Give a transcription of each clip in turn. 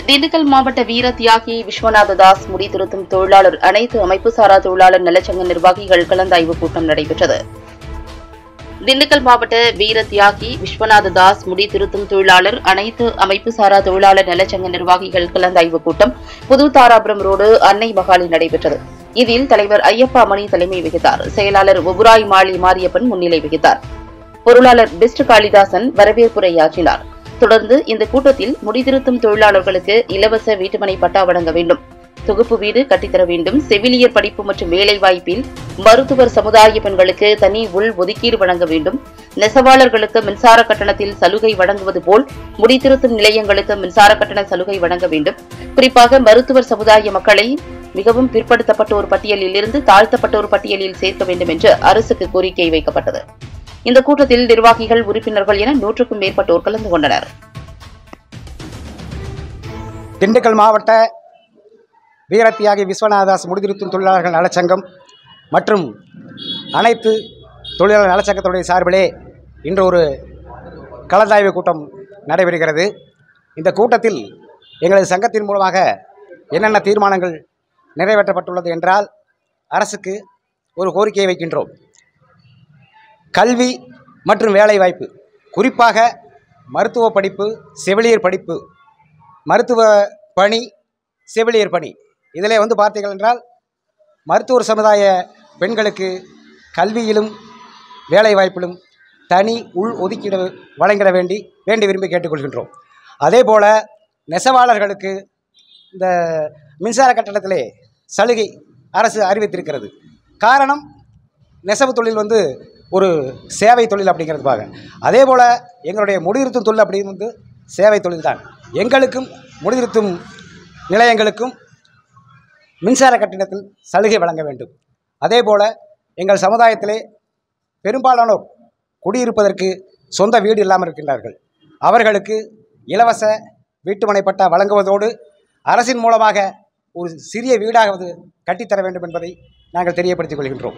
திண்டுக்கல் மாவட்ட வீர தியாகி விஸ்வநாத தாஸ் முடித்திருத்தும் தொழிலாளர் அனைத்து அமைப்பு சாரா தொழிலாளர் நலச்சங்க நிர்வாகிகள் கலந்தாய்வு கூட்டம் நடைபெற்றது திண்டுக்கல் மாவட்ட வீர தியாகி விஸ்வநாத தாஸ் முடி திருத்தும் தொழிலாளர் அனைத்து அமைப்பு சாரா தொழிலாளர் நலச்சங்க நிர்வாகிகள் கலந்தாய்வு கூட்டம் புது தாராபுரம் ரோடு அன்னை மகாலில் நடைபெற்றது இதில் தலைவர் ஐயப்பா மணி தலைமை வகித்தார் செயலாளர் ஒபுராய் மாளி மாரியப்பன் முன்னிலை வகித்தார் பொருளாளர் பெஸ்ட் காளிதாசன் வரவேற்புரையாற்றினார் தொடர்ந்து இந்த கூட்டத்தில் முடிதிருத்தும் தொழிலாளர்களுக்கு இலவச வீட்டுமனை பட்டா வழங்க வேண்டும் தொகுப்பு வீடு கட்டித்தர வேண்டும் செவிலியர் படிப்பு மற்றும் வேலைவாய்ப்பில் மருத்துவர் சமுதாய பெண்களுக்கு தனி உள் ஒதுக்கீடு வழங்க வேண்டும் நெசவாளர்களுக்கு மின்சார கட்டணத்தில் சலுகை வழங்குவது போல் முடித்திருத்தும் நிலையங்களுக்கு மின்சார கட்டண சலுகை வழங்க வேண்டும் குறிப்பாக மருத்துவர் சமுதாய மக்களை மிகவும் பிற்படுத்தப்பட்டோர் பட்டியலில் இருந்து தாழ்த்தப்பட்டோர் பட்டியலில் சேர்க்க வேண்டும் என்று அரசுக்கு கோரிக்கை வைக்கப்பட்டது இந்த கூட்டத்தில் நிர்வாகிகள் உறுப்பினர்கள் என நூற்றுக்கும் மேற்பட்டோர் கலந்து கொண்டனர் திண்டுக்கல் மாவட்ட வீரத்தியாகி விஸ்வநாதாஸ் முடிதிருத்தும் தொழிலாளர்கள் நலச்சங்கம் மற்றும் அனைத்து தொழிலாளர் நலச்சங்கத்துடைய சார்பிலே இன்று ஒரு கலந்தாய்வு கூட்டம் நடைபெறுகிறது இந்த கூட்டத்தில் எங்களது சங்கத்தின் மூலமாக என்னென்ன தீர்மானங்கள் நிறைவேற்றப்பட்டுள்ளது என்றால் அரசுக்கு ஒரு கோரிக்கையை வைக்கின்றோம் கல்வி மற்றும் வேலைவாய்ப்பு குறிப்பாக மருத்துவ படிப்பு செவிலியர் படிப்பு மருத்துவ பணி செவிலியர் பணி இதில் வந்து பார்த்தீர்கள் என்றால் மருத்துவர் சமுதாய பெண்களுக்கு கல்வியிலும் வேலைவாய்ப்பிலும் தனி உள் ஒதுக்கீடு வழங்கிட வேண்டி வேண்டி விரும்பி கேட்டுக்கொள்கின்றோம் அதே போல் நெசவாளர்களுக்கு இந்த மின்சார கட்டணத்திலே சலுகை அரசு அறிவித்திருக்கிறது காரணம் நெசவு தொழில் வந்து ஒரு சேவை தொழில் அப்படிங்கிறதுக்காக அதே போல் எங்களுடைய முடிதிருத்தும் தொழில் அப்படின்னு வந்து சேவை தொழில் தான் எங்களுக்கும் முடிதிருத்தும் நிலையங்களுக்கும் மின்சார கட்டணத்தில் சலுகை வழங்க வேண்டும் அதே போல் எங்கள் சமுதாயத்திலே பெரும்பாலானோர் குடியிருப்பதற்கு சொந்த வீடு இல்லாமல் இருக்கின்றார்கள் அவர்களுக்கு இலவச வீட்டுமனை பட்டா வழங்குவதோடு அரசின் மூலமாக ஒரு சிறிய வீடாவது கட்டித்தர வேண்டும் என்பதை நாங்கள் தெரியப்படுத்திக் கொள்கின்றோம்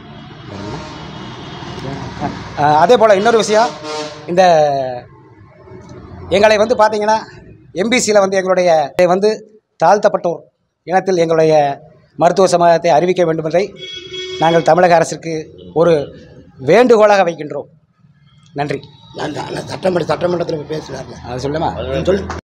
அஹ், அதே போல் இன்னொரு விஷயம் இந்த எங்களை வந்து பார்த்தீங்கன்னா எம்பிசியில் வந்து எங்களுடைய வந்து தாழ்த்தப்பட்டோர் இனத்தில் எங்களுடைய மருத்துவ சமுதாயத்தை அறிவிக்க வேண்டும் என்பதை நாங்கள் தமிழக அரசிற்கு ஒரு வேண்டுகோளாக வைக்கின்றோம் நன்றி நான் சட்டமன்ற சட்டமன்றத்தில் பேசுகிறாருல அது சொல்லுமா சொல்லு